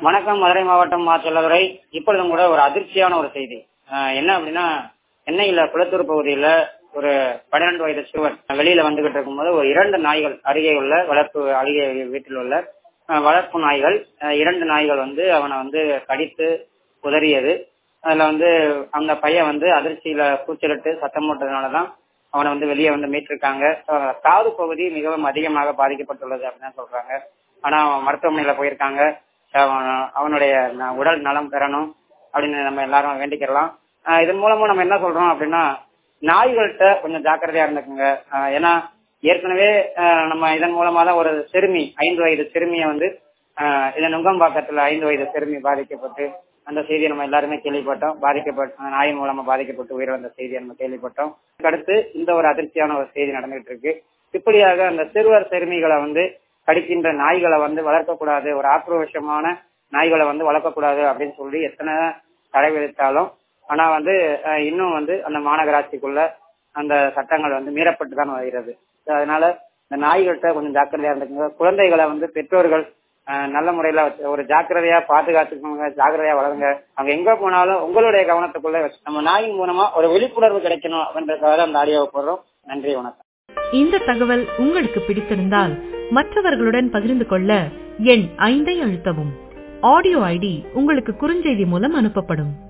வணக்கம் மதுரை மாவட்டம் மா செல்லதுரை இப்பொழுதும் கூட ஒரு அதிர்ச்சியான ஒரு செய்தி ஆஹ் என்ன அப்படின்னா சென்னையில குளத்தூர் பகுதியில ஒரு பன்னிரண்டு வயது சிறுவன் வெளியில வந்துகிட்டு இருக்கும்போது ஒரு இரண்டு நாய்கள் அருகே உள்ள வளர்ப்பு அருகே வீட்டில் உள்ள ஆஹ் வளர்ப்பு நாய்கள் ஆஹ் இரண்டு நாய்கள் வந்து அவனை வந்து கடித்து உதறியது அதுல வந்து அந்த பையன் வந்து அதிர்ச்சியில கூச்சலிட்டு சத்தம் போட்டதுனாலதான் அவனை வந்து வெளியே வந்து மீட்டிருக்காங்க ஆஹ் காது பகுதி மிகவும் அதிகமாக பாதிக்கப்பட்டுள்ளது அப்படின்னு சொல்றாங்க ஆனா அவன் மருத்துவமனையில போயிருக்காங்க அவன் அவனுடைய ந- உடல் நலம் பெறணும் அப்படின்னு நம்ம எல்லாரும் வேண்டிக்கிறலாம் ஆஹ் இதன் மூலமா நம்ம என்ன சொல்றோம் அப்படின்னா நாய்கள்கிட்ட கொஞ்சம் ஜாக்கிரதையா இருந்துக்குங்க ஆஹ் ஏன்னா ஏற்கனவே ஆஹ் நம்ம இதன் மூலமா தான் ஒரு சிறுமி ஐந்து வயது சிறுமியை வந்து ஆஹ் இந்த நுங்கம்பாக்கத்துல ஐந்து வயது சிறுமி பாதிக்கப்பட்டு அந்த செய்தியை நம்ம எல்லாருமே கேள்விப்பட்டோம் பாதிக்கப்பட்ட நாய் மூலமா பாதிக்கப்பட்டு உயிரிழந்த செய்தியை நம்ம கேள்விப்பட்டோம் அடுத்து இந்த ஒரு அதிர்ச்சியான ஒரு செய்தி நடந்துகிட்டு இருக்கு இப்படியாக அந்த சிறுவர் சிறுமிகளை வந்து கடிக்கின்ற நாய்களை வந்து வளர்க்கக்கூடாது ஒரு ஆக்ரோஷமான நாய்களை வந்து வளர்க்கக்கூடாது அப்படின்னு சொல்லி எத்தனை தடை விதித்தாலும் ஆனா வந்து அஹ், இன்னும் வந்து அந்த மாநகராட்சிக்குள்ள அந்த சட்டங்கள் வந்து மீறப்பட்டு தான் வருகிறது So, அதனால இந்த நாய்கள்கிட்ட கொஞ்சம் ஜாக்கிரதையா இருந்துக்குங்க குழந்தைகளை வந்து பெற்றோர்கள் அஹ், நல்ல முறையில வச்சு ஒரு ஜாக்கிரதையா பாதுகாத்துக்கோங்க ஜாக்கிரதையா வளருங்க அவங்க எங்க போனாலும் உங்களுடைய கவனத்துக்குள்ள வச்சு நம்ம நாயின் மூலமா ஒரு விழிப்புணர்வு கிடைக்கணும் அப்படின்றதுக்காக அந்த ஆடியோவை போடுறோம் நன்றி வணக்கம் இந்த தகவல் உங்களுக்கு பிடித்திருந்தால் மற்றவர்களுடன் பகிர்ந்து கொள்ள எண் ஐந்தை அழுத்தவும் ஆடியோ ஐடி உங்களுக்கு குறுஞ்செய்தி மூலம் அனுப்பப்படும்